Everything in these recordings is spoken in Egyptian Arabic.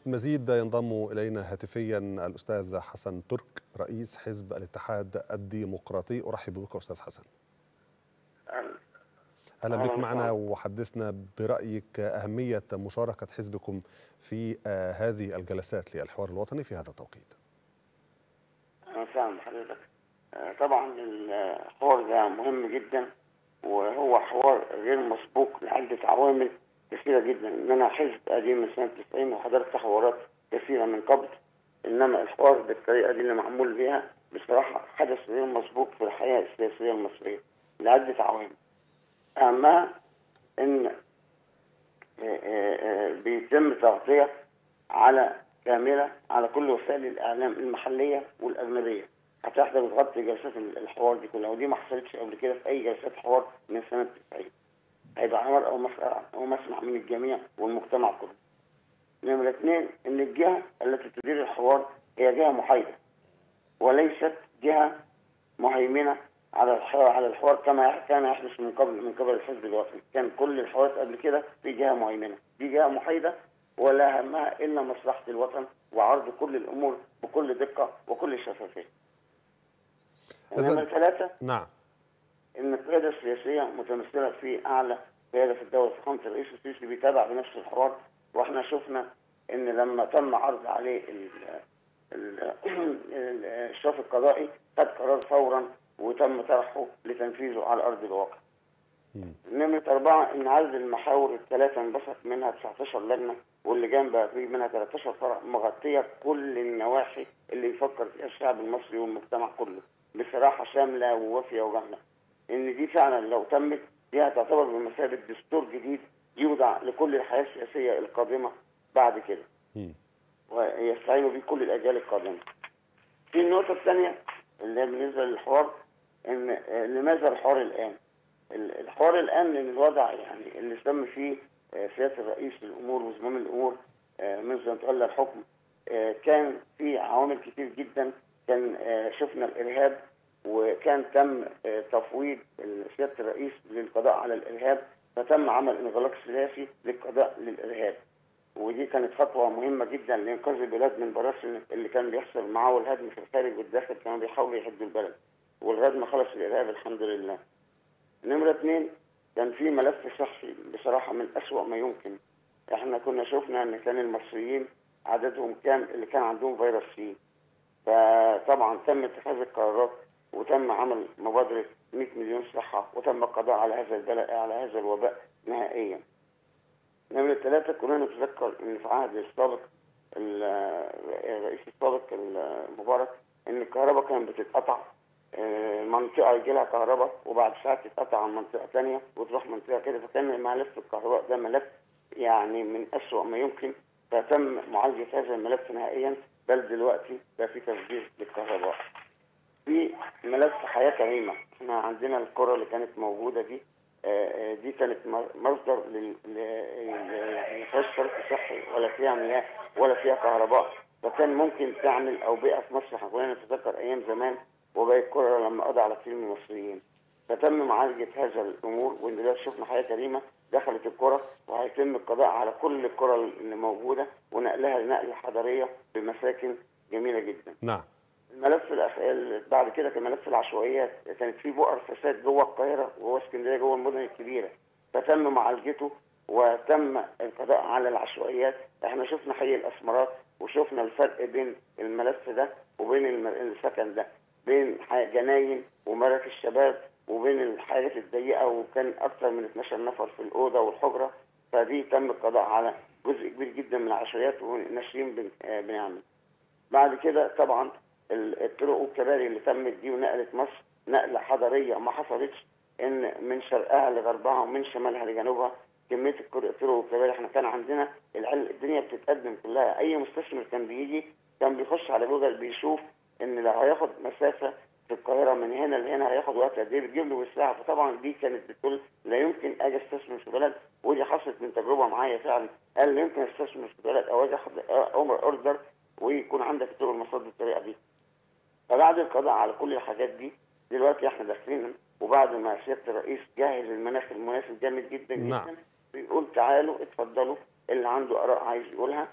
المزيد ينضم الينا هاتفيا الاستاذ حسن ترك رئيس حزب الاتحاد الديمقراطي ارحب بك استاذ حسن اهلا بك معنا وحدثنا برايك اهميه مشاركه حزبكم في هذه الجلسات للحوار الوطني في هذا التوقيت انا فاهم حضرتك طبعا الحوار ده مهم جدا وهو حوار غير مسبوق لعده عوامل كثيره جدا ان انا حزب قديم من سنه 90 وحضرت حوارات كثيره من قبل انما الحوار بالطريقه دي اللي معمول بيها بصراحه حدث غير مسبوق في الحياه السياسيه المصريه لعده عوامل اهمها ان بيتم تغطيه على كامله على كل وسائل الاعلام المحليه والاجنبيه حتى احنا بتغطي جلسات الحوار دي كلها ودي ما حصلتش قبل كده في اي جلسات حوار من سنه 90 هيبقى عمر او مسمع او مسمع من الجميع والمجتمع كله. نمرة اثنين ان الجهه التي تدير الحوار هي جهه محايده وليست جهه مهيمنه على الحوار على الحوار كما كان يحدث من قبل من قبل الحزب الوطني، كان كل الحوارات قبل كده في جهه مهيمنه، دي جهه محايده ولا همها الا مصلحه الوطن وعرض كل الامور بكل دقه وكل شفافيه. نمرة ثلاثة نعم ان القياده السياسيه متمثله في اعلى قياده في الدوله فخامه الرئيس السيسي بيتابع بنفس الحوار واحنا شفنا ان لما تم عرض عليه الاشراف القضائي خد قرار فورا وتم طرحه لتنفيذه على ارض الواقع. نمرة أربعة إن عدد المحاور الثلاثة انبثق منها 19 لجنة واللجان بقى فيه منها 13 فرع مغطية كل النواحي اللي يفكر فيها الشعب المصري والمجتمع كله بصراحة شاملة ووافية وجاملة. إن دي فعلا لو تمت دي هتعتبر بمثابة دستور جديد يوضع لكل الحياة السياسية القادمة بعد كده. ويستعينوا به كل الأجيال القادمة. في النقطة الثانية اللي هي بالنسبة للحوار إن لماذا الحوار الآن؟ الحوار الآن لأن الوضع يعني اللي تم فيه سيادة الرئيس للأمور وزمام الأمور منذ أن تولى الحكم كان في عوامل كتير جدا كان شفنا الإرهاب وكان تم تفويض سياده الرئيس للقضاء على الارهاب فتم عمل انغلاق سياسي للقضاء للارهاب ودي كانت خطوه مهمه جدا لانقاذ البلاد من براثن اللي كان بيحصل معاه والهدم في الخارج والداخل كانوا بيحاولوا يهدوا البلد ولغايه ما خلص الارهاب الحمد لله. نمره اثنين كان في ملف صحي بصراحه من اسوأ ما يمكن احنا كنا شفنا ان كان المصريين عددهم كام اللي كان عندهم فيروس سي فطبعا تم اتخاذ القرارات وتم عمل مبادرة 100 مليون صحة وتم القضاء على هذا البلاء على هذا الوباء نهائيا. نمرة ثلاثة كنا نتذكر ان في عهد السابق الرئيس السابق المبارك ان الكهرباء كانت بتتقطع منطقة يجي لها كهرباء وبعد ساعة تتقطع عن منطقة ثانية وتروح منطقة كده فكان ملف الكهرباء ده ملف يعني من أسوأ ما يمكن فتم معالجة هذا الملف نهائيا بل دلوقتي بقى في تسجيل للكهرباء. في ملف حياه كريمه احنا عندنا القرى اللي كانت موجوده دي دي كانت مصدر ما فيهاش صرف صحي ولا فيها مياه ولا فيها كهرباء فكان ممكن تعمل اوبئه في مصر احنا كلنا نتذكر ايام زمان وباقي القرى لما قضى على كثير من المصريين فتم معالجه هذا الامور ودلوقتي شفنا حياه كريمه دخلت القرى وهيتم القضاء على كل القرى اللي موجوده ونقلها لنقله حضريه بمساكن جميله جدا. نعم. الملف بعد كده كان ملف العشوائيات كانت في بؤر فساد جوه القاهره وجوه اسكندريه جوه المدن الكبيره فتم معالجته وتم القضاء على العشوائيات احنا شفنا حي الاسمرات وشفنا الفرق بين الملف ده وبين السكن ده بين جناين ومراكز شباب وبين الحاجات الضيقه وكان اكثر من 12 نفر في الاوضه والحجره فدي تم القضاء على جزء كبير جدا من العشوائيات وناشرين بنعمل بعد كده طبعا الطرق والكباري اللي تمت دي ونقلت مصر نقله حضاريه ما حصلتش ان من شرقها لغربها ومن شمالها لجنوبها كميه الطرق والكباري احنا كان عندنا الدنيا بتتقدم كلها اي مستثمر كان بيجي كان بيخش على جوجل بيشوف ان لو هياخد مسافه في القاهره من هنا لهنا هياخد وقت قد ايه بتجيب له بالساعه فطبعا دي كانت بتقول لا يمكن اجي استثمر في بلد ودي حصلت من تجربه معايا فعلا قال لا يمكن استثمر في بلد او اجي اخد اوردر ويكون عندك الطرق المواصلات بالطريقه دي فبعد القضاء على كل الحاجات دي دلوقتي احنا داخلين وبعد ما سياده الرئيس جهز المناخ المناسب جامد جدا نعم. جدا بيقول تعالوا اتفضلوا اللي عنده اراء عايز يقولها و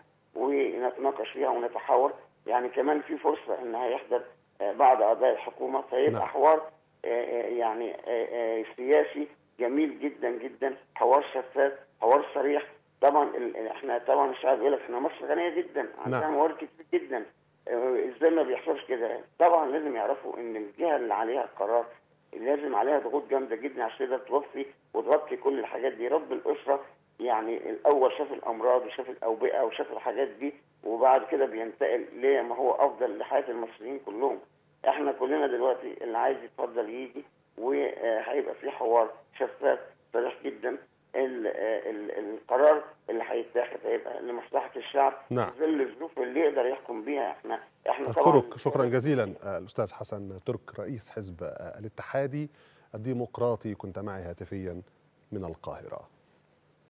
ونتناقش فيها ونتحاور يعني كمان في فرصه ان هيحضر آه، بعض اعضاء الحكومه فيبقى نعم. حوار آه، آه، يعني آه، آه، سياسي جميل جدا جدا حوار شفاف حوار صريح طبعا ال- ال- احنا طبعا الشعب يقول لك احنا مصر غنيه جدا عندها نعم. موارد كتير جدا آه، ازاي ما بيحصلش كده طبعا لازم يعرفوا ان الجهه اللي عليها القرار لازم عليها ضغوط جامده جدا عشان تقدر توفي وتغطي كل الحاجات دي رب الاسره يعني الاول شاف الامراض وشاف الاوبئه وشاف الحاجات دي وبعد كده بينتقل لما هو افضل لحياه المصريين كلهم احنا كلنا دلوقتي اللي عايز يتفضل يجي وهيبقى في حوار شفاف صريح جدا ال- ال- القرار اللي هيتاخد هيبقى لمصلحه الشعب نعم. في ظل الظروف اللي يقدر يحكم بيها احنا احنا طبعا أشكرك شكرا جزيلا آه، الأستاذ حسن ترك رئيس حزب آه، الاتحادي الديمقراطي كنت معي هاتفيا من القاهرة